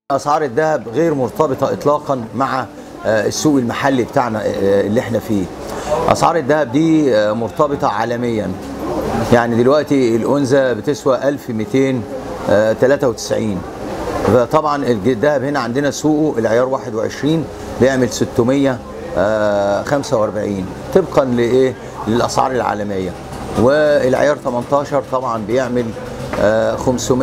اسعار الذهب غير مرتبطه اطلاقا مع آه، السوق المحلي بتاعنا آه، اللي احنا فيه اسعار الذهب دي آه، مرتبطه عالميا يعني دلوقتي الأنثى بتسوى 1293 فطبعا الذهب هنا عندنا سوقه العيار 21 بيعمل 645 طبقا لايه للاسعار العالميه والعيار 18 طبعا بيعمل آه،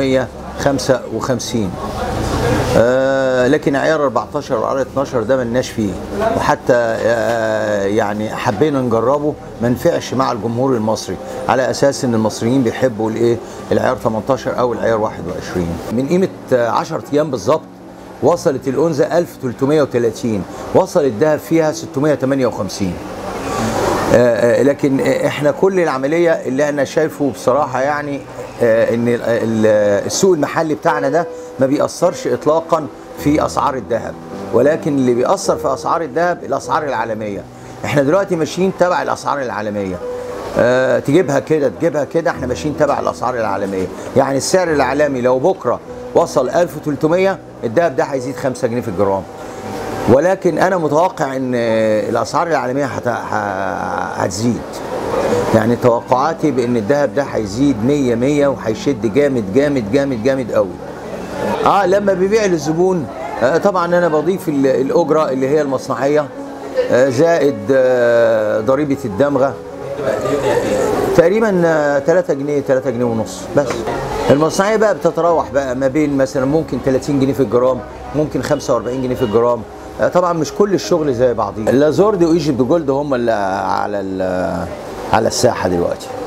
555 آه، لكن عيار 14 وعيار 12 ده ملناش فيه وحتى آه، يعني حبينا نجربه ما نفعش مع الجمهور المصري على اساس ان المصريين بيحبوا الايه العيار 18 او العيار 21 من قيمه آه، 10 ايام بالظبط وصلت الأنثى 1330 وصل الذهب فيها 658 آه، آه، لكن آه، احنا كل العمليه اللي انا شايفه بصراحه يعني آه، ان ال- ال- السوق المحلي بتاعنا ده ما بيأثرش اطلاقا في اسعار الذهب ولكن اللي بيأثر في اسعار الذهب الاسعار العالميه احنا دلوقتي ماشيين تبع الاسعار العالميه أه تجيبها كده تجيبها كده احنا ماشيين تبع الاسعار العالميه يعني السعر العالمي لو بكره وصل 1300 الذهب ده هيزيد 5 جنيه في الجرام ولكن انا متوقع ان الاسعار العالميه هت- ه- هتزيد يعني توقعاتي بان الذهب ده هيزيد 100 100 وهيشد جامد جامد جامد جامد قوي اه لما بيبيع للزبون آه طبعا انا بضيف ال- الاجره اللي هي المصنعيه آه زائد آه ضريبه الدمغه تقريبا آه، 3 جنيه 3 جنيه ونص بس المصنعيه بقى بتتراوح بقى ما بين مثلا ممكن 30 جنيه في الجرام ممكن 45 جنيه في الجرام آه، طبعا مش كل الشغل زي بعضيه اللازورد وايجيبت جولد هم اللي على ال- على الساحه دلوقتي